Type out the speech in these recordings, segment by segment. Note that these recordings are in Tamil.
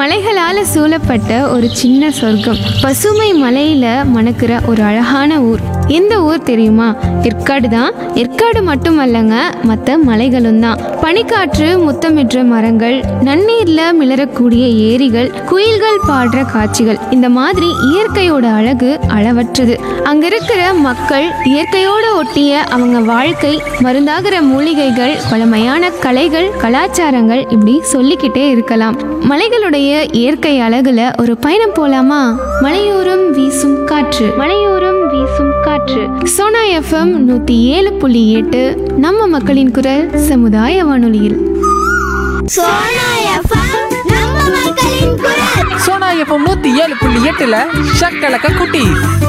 மலைகளால சூழப்பட்ட ஒரு சின்ன சொர்க்கம் பசுமை மலையில மணக்கிற ஒரு அழகான ஊர் எந்த ஊர் தெரியுமா ஏற்காடு தான் ஏற்காடு மட்டுமல்லங்க மற்ற மலைகளும் தான் பனிக்காற்று முத்தமிடுற மரங்கள் நன்னீர்ல மிளறக்கூடிய ஏரிகள் குயில்கள் பாடுற காட்சிகள் இந்த மாதிரி இயற்கையோட அழகு அளவற்றது அங்க இருக்கிற மக்கள் இயற்கையோட ஒட்டிய அவங்க வாழ்க்கை மருந்தாகிற மூலிகைகள் பழமையான கலைகள் கலாச்சாரங்கள் இப்படி சொல்லிக்கிட்டே இருக்கலாம் மலைகளுடைய இயற்கை அழகுல ஒரு பயணம் போலாமா மலையோரம் வீசும் காற்று மலையோரம் வீசும் காற்று சோனா எஃப்எம் நூத்தி ஏழு புள்ளி எட்டு நம்ம மக்களின் குரல் சமுதாய வானொலியில் சோனா எஃப்எம் நம்ம மக்களின் குரல் சோனா எஃப்எம் நூத்தி ஏழு புள்ளி எட்டுல ஷக்கலக்க குட்டி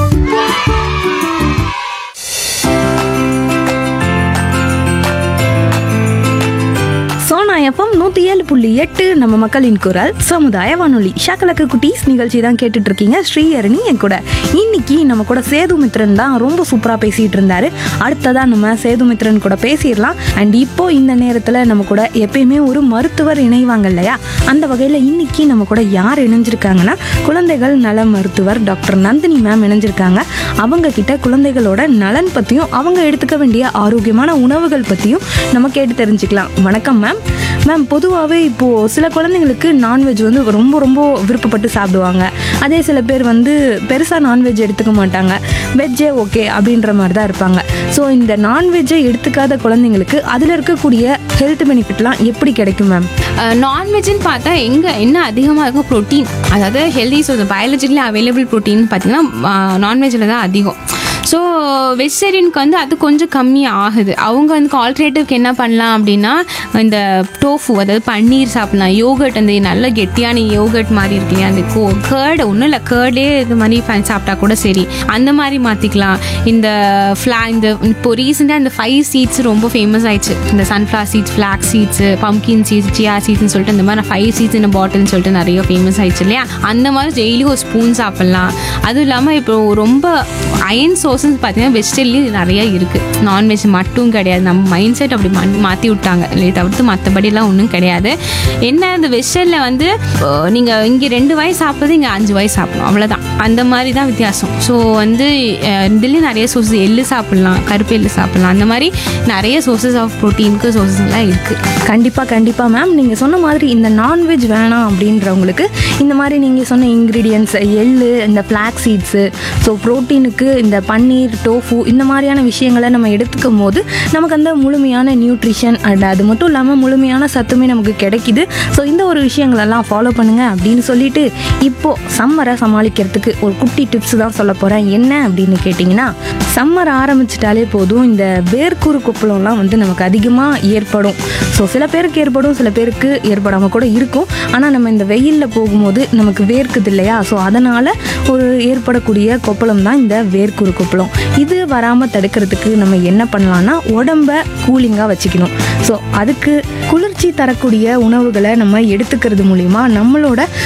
சோனா எஃப்எம் நூற்றி ஏழு புள்ளி எட்டு நம்ம மக்களின் குரல் சமுதாய வானொலி ஷாக்கலக்கு குட்டீஸ் நிகழ்ச்சி தான் கேட்டுட்டு இருக்கீங்க ஸ்ரீஹரணி என் கூட இன்னைக்கு நம்ம கூட சேதுமித்ரன் தான் ரொம்ப சூப்பராக பேசிட்டு இருந்தாரு அடுத்ததா நம்ம சேதுமித்ரன் கூட பேசிடலாம் அண்ட் இப்போ இந்த நேரத்தில் நம்ம கூட எப்பயுமே ஒரு மருத்துவர் இணைவாங்க இல்லையா அந்த வகையில் இன்னைக்கு நம்ம கூட யார் இணைஞ்சிருக்காங்கன்னா குழந்தைகள் நல மருத்துவர் டாக்டர் நந்தினி மேம் இணைஞ்சிருக்காங்க அவங்க கிட்ட குழந்தைகளோட நலன் பற்றியும் அவங்க எடுத்துக்க வேண்டிய ஆரோக்கியமான உணவுகள் பற்றியும் நம்ம கேட்டு தெரிஞ்சுக்கலாம் வணக்கம் மேம் மேம் பொதுவாகவே இப்போது சில குழந்தைங்களுக்கு நான்வெஜ் வந்து ரொம்ப ரொம்ப விருப்பப்பட்டு சாப்பிடுவாங்க அதே சில பேர் வந்து பெருசாக நான்வெஜ் எடுத்துக்க மாட்டாங்க வெஜ்ஜே ஓகே அப்படின்ற மாதிரி தான் இருப்பாங்க ஸோ இந்த நான்வெஜ்ஜை எடுத்துக்காத குழந்தைங்களுக்கு அதில் இருக்கக்கூடிய ஹெல்த் பெனிஃபிட்லாம் எப்படி கிடைக்கும் மேம் நான்வெஜ்னு பார்த்தா எங்கே என்ன அதிகமாக இருக்கும் ப்ரோட்டீன் அதாவது healthy so biologically available protein பார்த்தீங்கன்னா நான்வெஜ்ஜில் தான் அதிகம் ஸோ வெஜிடேரியனுக்கு வந்து அது கொஞ்சம் கம்மி ஆகுது அவங்க வந்து ஆல்டர்னேட்டிவ்க்கு என்ன பண்ணலாம் அப்படின்னா இந்த டோஃபு அதாவது பன்னீர் சாப்பிடலாம் யோகர்ட் அந்த நல்ல கெட்டியான யோகர்ட் மாதிரி இருக்கு இல்லையா அந்த கோ கேர்டு ஒன்றும் இல்லை கேர்டே இது மாதிரி ஃபேன் சாப்பிட்டா கூட சரி அந்த மாதிரி மாற்றிக்கலாம் இந்த ஃப்ளா இந்த இப்போ ரீசெண்டாக இந்த ஃபைவ் சீட்ஸ் ரொம்ப ஃபேமஸ் ஆயிடுச்சு இந்த sunflower seeds flax seeds pumpkin seeds chia சீட்ஸ்னு சொல்லிட்டு இந்த மாதிரி ஃபைவ் சீட்ஸ் இந்த பாட்டில்னு சொல்லிட்டு நிறைய ஃபேமஸ் ஆயிடுச்சு இல்லையா அந்த மாதிரி டெய்லி ஒரு ஸ்பூன் சாப்பிட்லாம் அதுவும் இல்லாமல் இப்போ ரொம்ப அயன் சோர்சஸ் பார்த்தீங்கன்னா வெஜிடபிள்லேயும் நிறைய இருக்குது நான்வெஜ் மட்டும் கிடையாது நம்ம மைண்ட் செட் அப்படி மாற்றி விட்டாங்க இல்லை தவிர்த்து மற்றபடிலாம் ஒன்றும் கிடையாது என்ன இந்த வெஜிடபிளில் வந்து நீங்கள் இங்கே ரெண்டு வாய் சாப்பிட்றது இங்கே அஞ்சு வாய் சாப்பிடணும் அவ்வளோதான் அந்த மாதிரி தான் வித்தியாசம் ஸோ வந்து அஹ், இதுலேயும் நிறைய சோர்ஸஸ் எள்ளு சாப்பிட்லாம் கருப்பு எள்ளு சாப்பிட்லாம் அந்த மாதிரி நிறைய சோர்சஸ் ஆஃப் ப்ரோட்டீனுக்கு சோர்சஸ் எல்லாம் இருக்குது கண்டிப்பாக கண்டிப்பாக மேம் நீங்கள் சொன்ன மாதிரி இந்த நான்வெஜ் வேணாம் அப்படின்றவங்களுக்கு இந்த மாதிரி நீங்கள் சொன்ன இன்க்ரீடியன்ஸ் எள்ளு இந்த ஃப்ளாக் சீட்ஸு ஸோ ப்ரோட்டீனுக்கு இந்த பன்னீர் டோஃபு இந்த மாதிரியான விஷயங்களை நம்ம எடுத்துக்கும் போது நமக்கு அந்த முழுமையான நியூட்ரிஷன் அண்ட் அது மட்டும் இல்லாமல் முழுமையான சத்துமே நமக்கு கிடைக்குது ஸோ இந்த ஒரு விஷயங்களெல்லாம் ஃபாலோ பண்ணுங்கள் அப்படின்னு சொல்லிட்டு இப்போது சம்மரை சமாளிக்கிறதுக்கு ஒரு குட்டி டிப்ஸ் தான் சொல்ல போகிறேன் என்ன அப்படின்னு கேட்டிங்கன்னா சம்மர் ஆரம்பிச்சிட்டாலே போதும் இந்த வேர்க்கூறு கொப்பளம்லாம் வந்து நமக்கு அதிகமாக ஏற்படும் ஸோ சில பேருக்கு ஏற்படும் சில பேருக்கு ஏற்படாமல் கூட இருக்கும் ஆனால் நம்ம இந்த வெயிலில் போகும்போது நமக்கு வேர்க்குது இல்லையா ஸோ அதனால் ஒரு ஏற்படக்கூடிய கொப்பளம் தான் இந்த வேர்க்குரு கொப்பளம் இது வராமல் தடுக்கிறதுக்கு நம்ம என்ன பண்ணலாம்னா உடம்ப கூலிங்காக வச்சுக்கணும் ஸோ அதுக்கு குளிர்ச்சி தரக்கூடிய உணவுகளை நம்ம எடுத்துக்கிறது மூலிமா நம்மளோட